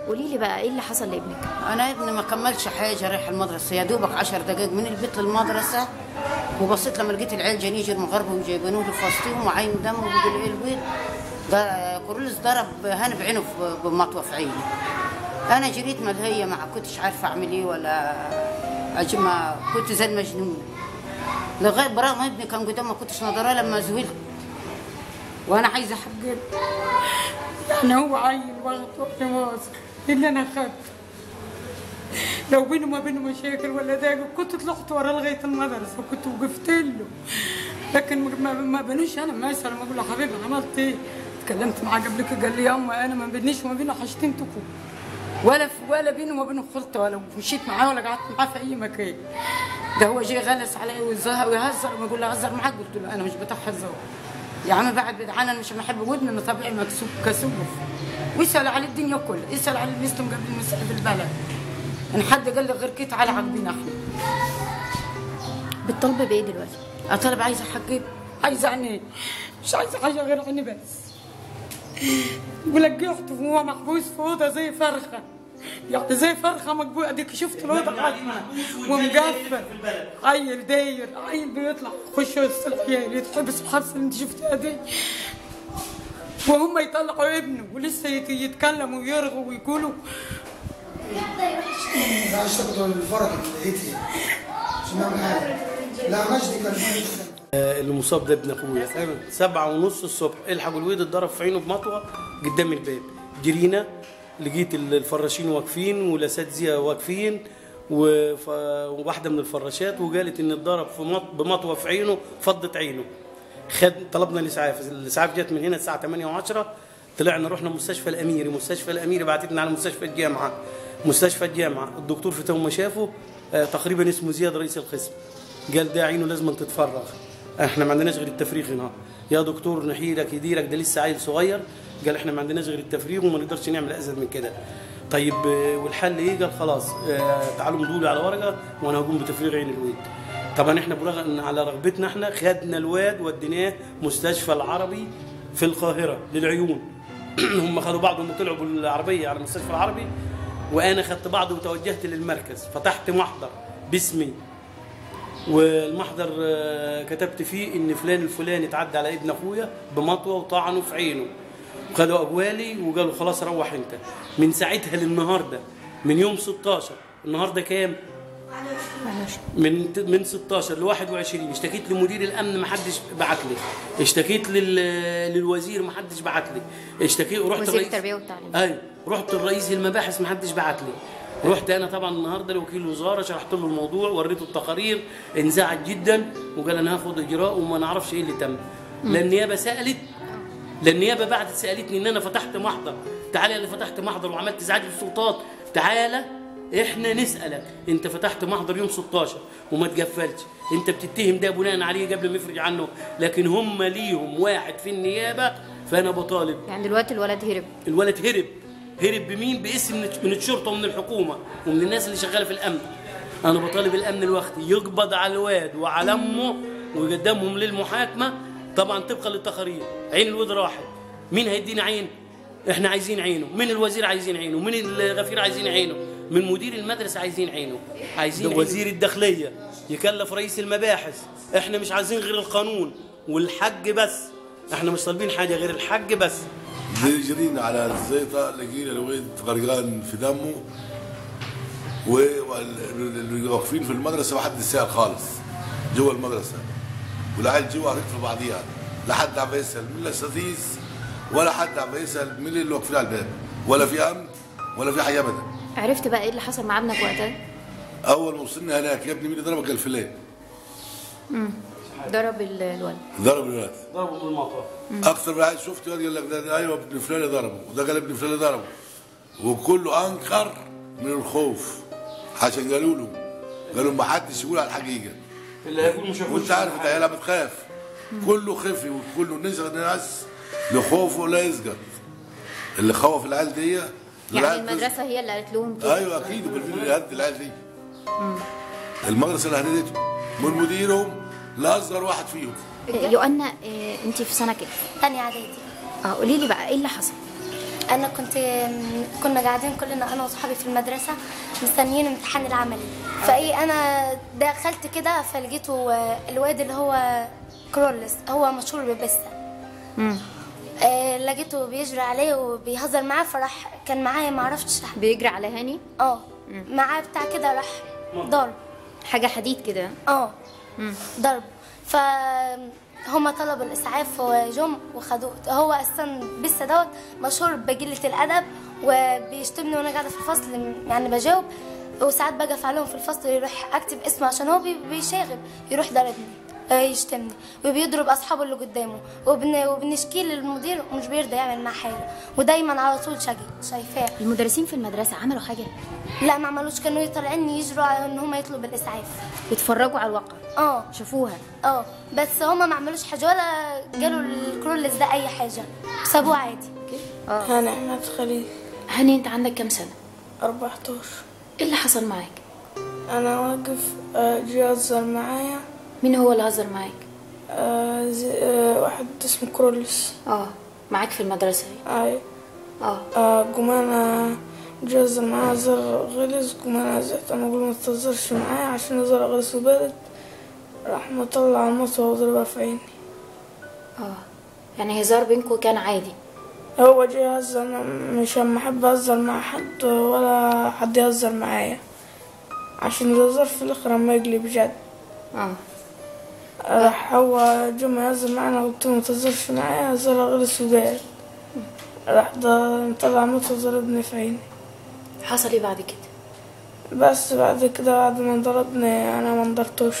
قولي لي بقى ايه اللي حصل لابنك انا ابني ما كملش حاجه رايح المدرسه يا دوبك 10 دقائق من البيت للمدرسه وبصيت لما لقيت العيال جنيجي المغرب وجايبينه لي في وسطهم وعين دم وبيقول ايه البيت ده كورولوس ضرب هاني بعينه في- بمطوه في عيني انا جريت ملهيه ما كنتش عارفه اعمل ايه ولا أجي ما كنت زي المجنون لغايه برغم ابني كان قدام ما كنتش نظراه لما زولت وانا عايزه حق يعني هو عيل واخد واحدة مواصل اللي انا اخدته لو بينه وما بينه مشاكل ولا ده كنت طلعت وراه لغايه المدرسه وكنت وقفت له لكن ما- ما, ما بنوش انا مثلا ما اقول له حبيبي عملت ايه؟ اتكلمت معاه قبل كده قال لي يا اما انا ما بينيش وما بينه حشتمتكم ولا في ولا بينه وما بينه خلطه ولا مشيت معاه ولا قعدت معاه في اي مكان ده هو جاي غلس علي ويزهق ويهزر وما اقول له هزر معاك قلت له انا مش بتاع هزار يا عم بعد بعد عني انا مش بحب ودني انا طبيعي مكسوف كسوف ويسال على الدنيا كلها يسال على المسلم قبل المسلم في البلد ان حد قال لي غير كده على عاقبين احنا بتطالبي بايه دلوقتي اطلب عايزه حقي عايزه عيني مش عايزه حاجه غير عيني بس ولقيته وهو محبوس في اوضه زي فرخه يعني زي فرخه مقبوله اديك شفت الاوضه عتمه ومقفل عيل داير عيل بيطلع يخش وسط العيال يتحبس الحبس اللي انت شفتها دي وهم يطلعوا ابنه ولسه يت- يتكلموا ويرغوا ويقولوا لا اشتغلوا الفرق اللي هيتي عشان نعمل حاجه لا مجدي كان آه، اللي مصاب ده ابن اخويا سبعة ونص الصبح الحقوا الويد اتضرب في عينه بمطوه قدام الباب جرينا لقيت ال- الفراشين واقفين والاساتذه واقفين وف- وواحده من الفراشات وقالت ان اتضرب في مط- بمطوه في عينه فضت عينه خد طلبنا الاسعاف الاسعاف جت من هنا الساعه 8 و10 طلعنا رحنا مستشفى الاميري مستشفى الاميري بعتتنا على مستشفى الجامعه مستشفى الجامعه الدكتور في تو ما شافه آه، تقريبا اسمه زياد رئيس القسم قال ده عينه لازم تتفرغ احنا ما عندناش غير التفريغ هنا يا دكتور نحيلك يديرك ده لسه عيل صغير قال احنا ما عندناش غير التفريغ وما نقدرش نعمل ازيد من كده طيب آه، والحل ايه قال خلاص آه، تعالوا امضوا لي على ورقه وانا هقوم بتفريغ عين الواد طبعا احنا برغم على رغبتنا احنا خدنا الواد وديناه مستشفى العربي في القاهره للعيون هم خدوا بعضهم وطلعوا بالعربيه على المستشفى العربي وانا خدت بعض وتوجهت للمركز فتحت محضر باسمي والمحضر آه، كتبت فيه ان فلان الفلاني اتعدى على ابن اخويا بمطوه وطعنه في عينه وخدوا اقوالي وقالوا خلاص روح انت من ساعتها للنهارده من يوم 16 النهارده كام؟ من من 16 ل 21 اشتكيت لمدير الامن ما حدش بعت لي اشتكيت لل... للوزير ما حدش بعت لي اشتكيت ورحت وزير الرئيس- التربية والتعليم. ايوه رحت لرئيس المباحث ما حدش بعت لي رحت انا طبعا النهارده لوكيل الوزاره شرحت له الموضوع وريته التقارير انزعج جدا وقال انا هاخد اجراء وما نعرفش ايه اللي تم لا النيابه سالت لا النيابه بعد سالتني ان انا فتحت محضر تعالى اللي فتحت محضر وعملت ازعاج للسلطات تعالى احنا نسالك انت فتحت محضر يوم 16 وما تقفلش انت بتتهم ده بناء عليه قبل ما يفرج عنه لكن هم ليهم واحد في النيابه فانا بطالب يعني دلوقتي الولد هرب الولد هرب هرب بمين باسم من من الشرطه ومن الحكومه ومن الناس اللي شغاله في الامن انا بطالب الامن الوقتي يقبض على الواد وعلى امه ويقدمهم للمحاكمه طبعا طبقا للتقارير عين الواد راحت مين هيدينا عين احنا عايزين عينه من الوزير عايزين عينه من الغفير عايزين عينه من مدير المدرسه عايزين عينه عايزين عينه. وزير الداخليه يكلف رئيس المباحث احنا مش عايزين غير القانون والحج بس احنا مش طالبين حاجه غير الحج بس جرينا على الزيطة لقينا الولد غرقان في دمه واللي واقفين في المدرسة ما حد سأل خالص جوا المدرسة والعيال جوا في بعضيها لا حد عم يسأل من الأساتذة ولا حد عم يسأل من اللي واقفين على الباب ولا في أمن ولا في حاجة أبدا عرفت بقى ايه اللي حصل مع ابنك وقتها أول ما وصلنا هناك يا ابني مين اللي ضربك قال فلان ضرب ال- الولد ضرب الولد ضربوا بالمطر اكثر من واحد شفت قال لك ده, ده ايوه ابن فلان اللي ضربه وده قال ابن فلان اللي ضربه وكله انكر من الخوف عشان قالوا له قالوا ما حدش يقول على الحقيقه اللي هيقول مش وانت عارف العيال بتخاف كله خفي وكله نزغ الناس لخوفه لا يسقط اللي خوف العيال دي يعني العيال المدرسه هي اللي قالت لهم كده ايوه اكيد وبالفعل اللي هد العيال دي المدرسه اللي هددته من مديرهم لاصغر واحد فيهم إيه، يوأنا إيه، انت في سنه كام تانية اعدادي اه قولي لي بقى ايه اللي حصل انا كنت كنا قاعدين كلنا انا واصحابي في المدرسه مستنيين امتحان العملي فايه انا دخلت كده فلقيته آه، الواد اللي هو كرولس هو مشهور ببسه آه لقيته بيجري عليه وبيهزر معاه فراح كان معايا ما عرفتش راح بيجري على هاني اه معاه بتاع كده راح ضرب حاجه حديد كده اه ضرب ف هما طلبوا الاسعاف وجم وخدوه هو اصلا بس دوت مشهور بقله الادب وبيشتمني وانا قاعده في الفصل يعني بجاوب وساعات بقف عليهم في الفصل يروح اكتب اسمه عشان هو بي- بيشاغب يروح ضربني آه، يشتمني وبيضرب اصحابه اللي قدامه وبن... وبنشكي للمدير ومش بيرضى يعمل معاه حاجه ودايما على طول شقي شايفاه المدرسين في المدرسه عملوا حاجه لا ما عملوش كانوا طالعين يجروا على ان هم يطلبوا الاسعاف بيتفرجوا على الواقع اه شافوها اه بس هما ما عملوش حاجه ولا قالوا الكرولس ده اي حاجه سابوه عادي أنا أحمد خليل هاني انت عندك كام سنه 14 ايه اللي حصل معاك أنا واقف آه، جه يهزر معايا مين هو اللي هزر معاك آه، زي- آه، واحد اسمه كرولس اه معاك في المدرسه أي اه آه، قوم أنا جه يهزر معايا هزار غلس قوم أنا زهقت أنا أقول ما تهزرش معايا عشان هزار غلس وبارد راح مطلع المطوة وضربها في عيني اه يعني هزار بينكم كان عادي هو جه يهزر أنا مش أما أحب أهزر مع حد ولا حد يهزر معايا عشان الهزار في الآخر ما يقلب جد اه راح هو جمع يهزر معانا قلت له متهزرش معايا هزر غلس وبارد راح ده مطلع موت وضربني في عيني حصل ايه بعد كده بس بعد كده بعد ما ضربني انا ما نضرتوش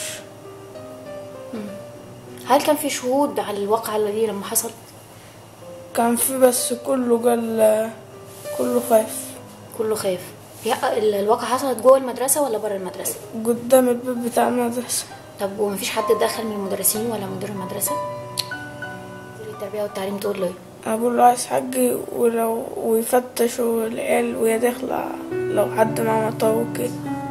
هل كان في شهود على الواقعة دي لما حصل كان في بس كله قال كله خايف كله خايف هي ال- الواقعة حصلت جوه المدرسة ولا بره المدرسة قدام الباب بتاع المدرسة طب ومفيش حد دخل من المدرسين ولا مدير المدرسة مدير التربية والتعليم تقول له ايه أقول له عايز حقي ولو ويفتشوا العيال وهي داخلة لو حد معاه مطوة كده